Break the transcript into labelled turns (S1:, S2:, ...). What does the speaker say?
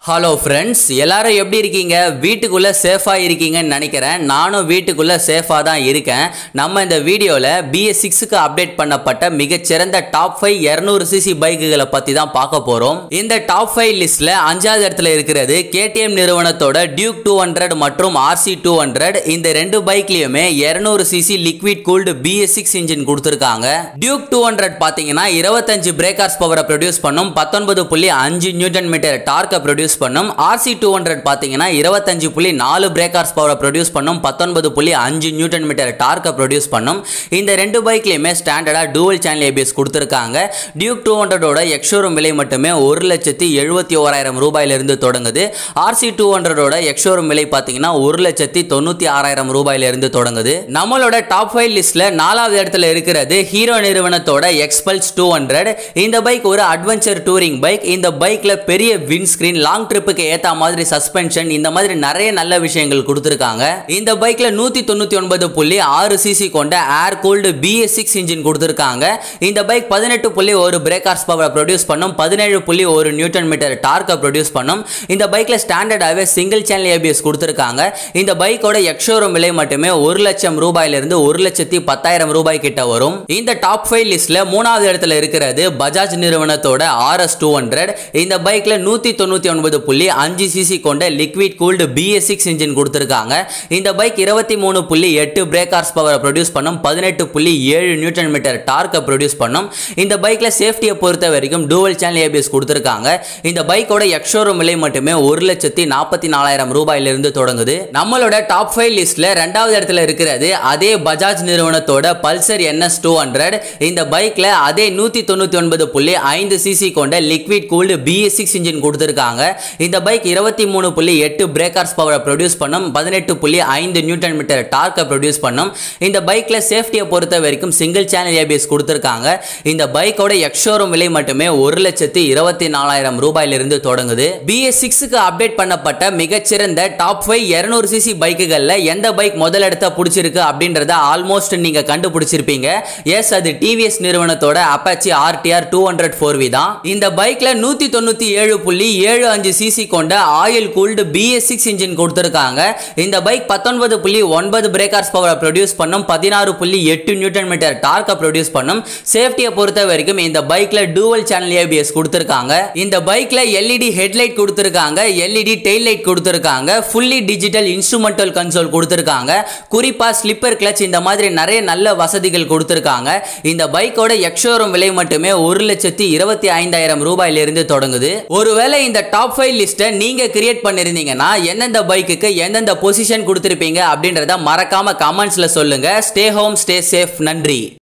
S1: hello friends எல்லாரும் எப்படி இருக்கீங்க வீட்டுக்குள்ளே சேஃபாக இருக்கீங்கன்னு நினைக்கிறேன் நானும் வீட்டுக்குள்ளே சேஃபாக தான் இருக்கேன் நம்ம இந்த வீடியோவில் பிஎஸ் சிக்ஸுக்கு அப்டேட் பண்ணப்பட்ட மிகச்சிறந்த டாப் ஃபைவ் இரநூறு சிசி பைக்குகளை பற்றி தான் பார்க்க போகிறோம் இந்த டாப் ஃபைவ் லிஸ்ட்டில் அஞ்சாவது இடத்துல இருக்கிறது கேடிஎம் நிறுவனத்தோட டியூக் டூ ஹண்ட்ரட் மற்றும் ஆர்சி டூ ஹண்ட்ரட் இந்த ரெண்டு பைக்லேயுமே இரநூறு CC liquid cooled BS six engine கொடுத்துருக்காங்க டியூக் டூ ஹண்ட்ரட் பார்த்தீங்கன்னா இருபத்தஞ்சு பிரேக்கர்ஸ் பவரை ப்ரொடியூஸ் பண்ணும் பத்தொன்பது புள்ளி அஞ்சு நியூட்டன் மீட்டர் டார்க்கை ப்ரொடியூஸ் பண்ணும் ஆர்சி டூ ஹண்ட்ரட் பார்த்தீங்கன்னா இருபத்தஞ்சு புள்ளி நாலு பிரேக்கர்ஸ் பவரை ப்ரொடியூஸ் பண்ணும் பத்தொன்பது புள்ளி அஞ்சு நியூட்டன் மீட்டர் டார்க்கை ப்ரொடியூஸ் பண்ணும் இந்த ரெண்டு பைக்லையுமே ஸ்டாண்டர்டாக டூவல் சேனல் ஏபிஎஸ் கொடுத்துருக்காங்க டியூக் டூ ஹண்ட்ரடோட எக்ஷோரூம் விலை மட்டுமே ஒரு லட்சத்தி எழுபத்தி ஓராயிரம் ரூபாயிலிருந்து தொடங்குது ஆர்சி டூ ஹண்ட்ரடோட எக்ஷோரூம் விலை பார்த்தீங்கன்னா ஒரு லட்சத்தி தொண்ணூற்றி ஆறாயிரம் ரூபாயிலிருந்து தொடங்குது நம்மளோட டாப் ஃபைவ் லிஸ்ட்டில் நாலாவது இடத்துல இருக்கிறது ஹீரோ நிறுவனத்தோட எக்ஸ்பல்ஸ் டூ ஹண்ட்ரட் இந்த பைக் ஒரு அட்வென்ச்சர் டூரிங் பைக் இந்த பைக்கில் பெரிய விண்ட் ஸ்க்ரீன் லாங் ட்ரிப்புக்கு ஏற்ற மாதிரி சஸ்பென்ஷன் இந்த மாதிரி நிறைய நல்ல விஷயங்கள் கொடுத்துருக்காங்க இந்த பைக்கில் நூற்றி தொண்ணூற்றி ஒன்பது புள்ளி ஆறு சிசி கொண்ட air cooled BS six engine கொடுத்துருக்காங்க இந்த பைக் பதினெட்டு புள்ளி ஒரு பிரேக்கர்ஸ் பவரை ப்ரொடியூஸ் பண்ணும் பதினேழு புள்ளி ஒரு நியூட்டன் மீட்டர் டார்க்கை ப்ரொடியூஸ் பண்ணும் இந்த பைக்கில் ஸ்டாண்டர்டாகவே சிங்கிள் சேனல் ஏபிஎஸ் கொடுத்துருக்காங்க இந்த பைக்கோட எக்ஷோரூம் விலை மட்டுமே ஒரு லட்சம் ரூபாயிலிருந்து ஒரு லட்சத்தி பத்தாயிரம் ரூபாய் கிட்ட வரும் இந்த டாப் ஃபைவ் லிஸ்ட்ல மூணாவது இடத்துல இருக்கிறது பஜாஜ் நிறுவனத்தோட ஆர்எஸ் டூ ஹண்ட்ரட் இந்த பைக்ல நூத்தி தொண்ணூத்தி ஒன்பது புள்ளி அஞ்சு சிசி கொண்ட liquid cooled BS six engine கொடுத்துருக்காங்க இந்த பைக் இருபத்தி மூணு புள்ளி எட்டு பிரேக்கர்ஸ் பவரை ப்ரொடியூஸ் பண்ணும் பதினெட்டு புள்ளி ஏழு நியூட்டன் மீட்டர் டார்க்கை ப்ரொடியூஸ் பண்ணும் இந்த பைக்ல சேஃப்டியை பொறுத்த வரைக்கும் டூவல் சேனல் ஏபிஎஸ் கொடுத்துருக்காங்க இந்த பைக்கோட எக்ஷோரூம் விலை மட்டுமே ஒரு லட்சத்தி நாற்பத்தி நாலாயிரம் ரூபாயிலிருந்து தொடங்குது நம்மளோட டாப் ஃபைவ் லிஸ்ட்ல ரெண்டாவது இடத்துல இருக்கிறது அதே பஜாஜ் நிறுவனத்தோட பல்சர் என்எஸ் டூ ஹண்ட்ரட் இந்த பைக்ல அதே நூத்தி தொண்ணூத்தி ஒன்பது புள்ளி ஐந்து சிசி கொண்ட liquid cooled BS six engine கொடுத்துருக்காங்க இந்த பைக் இருபத்தி மூணு புள்ளி எட்டு பிரேக்கர்ஸ் பவரை ப்ரொடியூஸ் பண்ணும் பதினெட்டு புள்ளி ஐந்து நியூட்டன் மீட்டர் டார்க்கை ப்ரொடியூஸ் பண்ணும் இந்த பைக்ல சேஃப்டியை பொறுத்த வரைக்கும் சிங்கிள் சேனல் ஏபிஎஸ் கொடுத்துருக்காங்க இந்த பைக்கோட எக்ஷோரூம் விலை மட்டுமே ஒரு லட்சத்தி இருபத்தி நாலாயிரம் ரூபாயிலிருந்து தொடங்குது பிஎஸ் சிக்ஸுக்கு அப்டேட் பண்ணப்பட்ட மிகச்சிறந்த டாப் ஃபைவ் இருநூறு சிசி பைக்குகளில் எந்த பைக் முதல் இடத்த பிடிச்சிருக்கு அப்படின்றத ஆல்மோஸ்ட் நீங்க கண்டுபிடிச்சிருப்பீங்க எஸ் அது டிவிஎஸ் நிறுவனத்தோட Apache RTR two hundred four V தான் இந்த பைக்ல நூத்தி தொண்ணூத்தி ஏழு புள்ளி ஏழு அஞ்சு சிசி கொண்ட oil cooled BS six engine கொடுத்துருக்காங்க இந்த பைக் பத்தொன்பது புள்ளி ஒன்பது பிரேக்கர்ஸ் பவரை ப்ரொடியூஸ் பண்ணும் பதினாறு புள்ளி எட்டு நியூட்டன் மீட்டர் டார்க்கை ப்ரொடியூஸ் பண்ணும் சேஃப்டியை பொறுத்த வரைக்கும் இந்த பைக்ல டூவல் சேனல் ஏபிஎஸ் கொடுத்துருக்காங்க இந்த பைக்ல எல்இடி ஹெட்லைட் கொடுத்துருக்காங்க எல்இடி டெயில் லைட் கொடுத்துருக்காங்க ஃபுல்லி டிஜிட்டல் இன்ஸ்ட்ருமெண்டல் கன்சோல் கொடுத்துருக்காங்க குறிப்பா ஸ்லிப்பர் கிளச் இந்த மாதிரி நிறைய நல்ல வசதிகள் கொடுத்துருக்காங்க இந்த பைக்கோட எக்ஷோரூம் விலை மட்டுமே ஒரு லட்சத்தி இருபத்தி ஐந்தாயிரம் ரூபாயிலிருந்து தொடங்குது ஒருவேளை இந்த டாப் ஃபைவ் லிஸ்ட்டை நீங்க கிரியேட் பண்ணிருந்தீங்கன்னா எந்தெந்த பைக்குக்கு எந்தெந்த பொசிஷன் கொடுத்துருப்பீங்க அப்படின்றத மறக்காம கமெண்ட்ஸ்ல சொல்லுங்க ஸ்டே ஹோம் ஸ்டே சேஃப் நன்றி